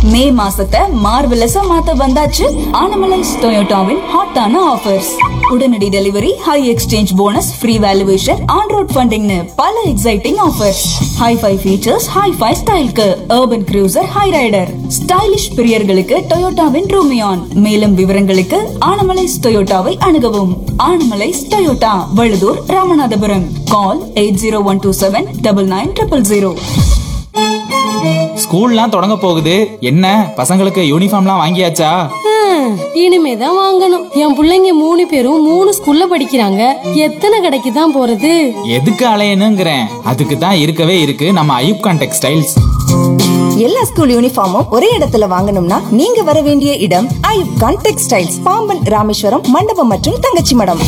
மே மாசத்தை மார்வெலஸா மாத்த வந்தாச்சு ஆனமலைஸ் டொயோட்டாவின் ஹாட்டான ஆஃபர்ஸ் உடனடி delivery high exchange bonus free valuation on road ஃபண்டிங்னு பல exciting offers hi fi features hi fi ஸ்டைல்க்கு urban cruiser Hyryder stylish பிரியர்களுக்கு டொயோட்டாவின் ரூமியான் மேலும் விவரங்களுக்கு ஆனமலைஸ் டொயோட்டாவை அணுகவும் Annamalais Toyota Valudhur Ramanathapuram call eight zero one two seven double nine triple zero ஸ்கூல்லாம் தொடங்க போகுது என்ன பசங்களுக்கு யூனிஃபார்ம்லாம் வாங்கியாச்சா ஹம், இனிமேதான் வாங்கணும் என் புள்ளைங்க மூணு பேரும் மூணு ஸ்கூல்ல படிக்கிறாங்க எத்தனை கடைக்கு தான் போறது எதுக்கு அலையணுங்கிறேன் அதுக்கு தான் இருக்கவே இருக்கு நம்ம ஐயூப்கான் டெக்ஸ்டைல்ஸ் எல்லா ஸ்கூல் யூனிஃபார்மும் ஒரே இடத்துல வாங்கணும்னா நீங்க வர வேண்டிய இடம் ஐயூப் கான் டெக்ஸ்டைல்ஸ் பாம்பன் ராமேஸ்வரம் மண்டபம் மற்றும் தங்கச்சி மடம்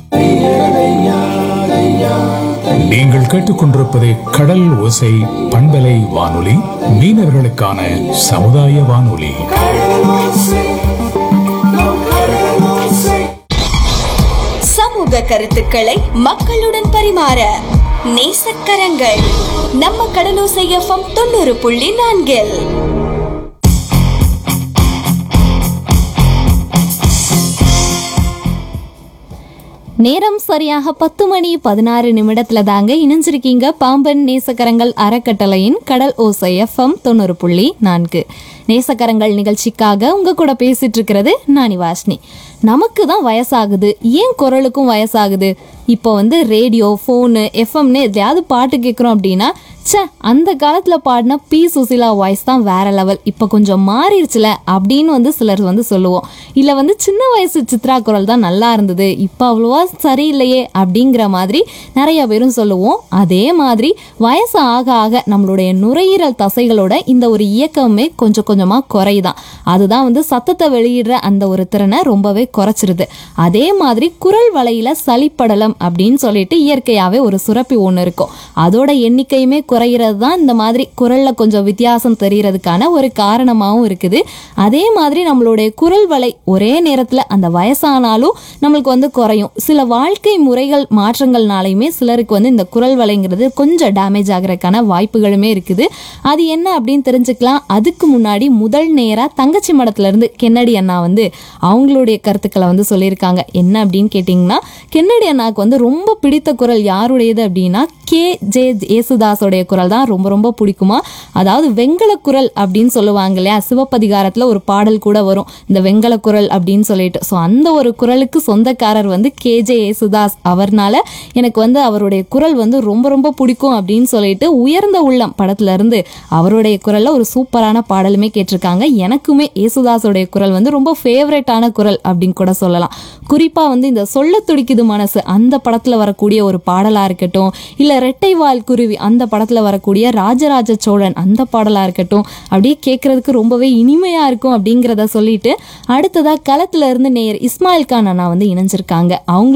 நீங்கள் கேட்டுக்கொண்டிருப்பது கடல் ஓசை பண்பலை வானொலி மீனவர்களுக்கான சமுதாய வானொலி சமூக கருத்துக்களை மக்களுடன் பரிமாற நேசக்கரங்கள் நம்ம கடலோசை எஃப்எம் தொண்ணூறு புள்ளி நான்கில் நேரம் சரியாக பத்து மணி பதினாறு நிமிடத்துல தாங்க இணைஞ்சிருக்கீங்க பாம்பன் நேசக்கரங்கள் அறக்கட்டளையின் கடல் ஓசை எஃப்எம் தொண்ணூறு புள்ளி நான்கு நேசக்கரங்கள் நிகழ்ச்சிக்காக உங்க கூட பேசிட்டு இருக்கிறது நானி வாஷ்னி நமக்கு தான் வயசாகுது ஏன் குரலுக்கும் வயசாகுது இப்போ வந்து ரேடியோ ஃபோனு எஃப்எம்னு எதையாவது பாட்டு கேட்குறோம் அப்படின்னா ச்சே அந்த காலத்தில் பாடின பி சுசிலா வாய்ஸ் தான் வேற லெவல் இப்போ கொஞ்சம் மாறிடுச்சுல அப்படின்னு வந்து சிலர் வந்து சொல்லுவோம் இல்லை வந்து சின்ன வயசு சித்ரா குரல் தான் நல்லா இருந்தது இப்போ அவ்வளோவா சரியில்லையே அப்படிங்கிற மாதிரி நிறைய பேரும் சொல்லுவோம் அதே மாதிரி வயசு ஆக ஆக நம்மளுடைய நுரையீரல் தசைகளோட இந்த ஒரு இயக்கமே கொஞ்சம் கொஞ்சமாக குறையுதான் அதுதான் வந்து சத்தத்தை வெளியிடுற அந்த ஒரு திறனை ரொம்பவே குறைச்சிருது அதே மாதிரி குரல் வலையில சளிப்படலம் அப்படின்னு சொல்லிட்டு இயற்கையாகவே ஒரு சுரப்பி ஒன்று இருக்கும் அதோட எண்ணிக்கையுமே குறையிறது தான் இந்த மாதிரி குரல்ல கொஞ்சம் வித்தியாசம் தெரியறதுக்கான ஒரு காரணமாகவும் இருக்குது அதே மாதிரி நம்மளுடைய குரல் வலை ஒரே நேரத்தில் அந்த வயசானாலும் நம்மளுக்கு வந்து குறையும் சில வாழ்க்கை முறைகள் மாற்றங்கள்னாலையுமே சிலருக்கு வந்து இந்த குரல் வலைங்கிறது கொஞ்சம் டேமேஜ் ஆகிறதுக்கான வாய்ப்புகளுமே இருக்குது அது என்ன அப்படின்னு தெரிஞ்சுக்கலாம் அதுக்கு முன்னாடி முதல் நேராக தங்கச்சி மடத்துல இருந்து கென்னடி அண்ணா வந்து அவங்களுடைய கருத்துக்களை வந்து சொல்லியிருக்காங்க என்ன அப்படின்னு கேட்டிங்கன்னா கென்னடி அண்ணாக்கு வந்து ரொம்ப பிடித்த குரல் யாருடையது அப்படின்னா கே ஜே ஏசுதாஸோடைய குரல் தான் ரொம்ப ரொம்ப பிடிக்குமா அதாவது வெங்கல குரல் அப்படின்னு சொல்லுவாங்க இல்லையா சிவப்பதிகாரத்தில் ஒரு பாடல் கூட வரும் இந்த வெங்கல குரல் அப்படின்னு சொல்லிட்டு ஸோ அந்த ஒரு குரலுக்கு சொந்தக்காரர் வந்து கே ஜே ஏசுதாஸ் அவர்னால எனக்கு வந்து அவருடைய குரல் வந்து ரொம்ப ரொம்ப பிடிக்கும் அப்படின்னு சொல்லிட்டு உயர்ந்த உள்ளம் படத்துல இருந்து அவருடைய குரல்ல ஒரு சூப்பரான பாடலுமே கேட்டிருக்காங்க எனக்குமே ஏசுதாஸோடைய குரல் வந்து ரொம்ப ஃபேவரட்டான குரல் அப்படின்னு கூட சொல்லலாம் குறிப்பா வந்து இந்த சொல்ல துடிக்குது மனசு அந்த படத்துல வரக்கூடிய ஒரு பாடலா இருக்கட்டும் இல்ல ரெட்டை வால் குருவி அந்த படத்துல வரக்கூடிய ராஜராஜ சோழன் அந்த பாடலா இருக்கட்டும் அப்படியே கேட்கறதுக்கு ரொம்பவே இனிமையா இருக்கும் அப்படிங்கிறத சொல்லிட்டு அடுத்ததா களத்துல இருந்து நேயர் இஸ்மாயில் கான் அண்ணா வந்து இணைஞ்சிருக்காங்க அவங்க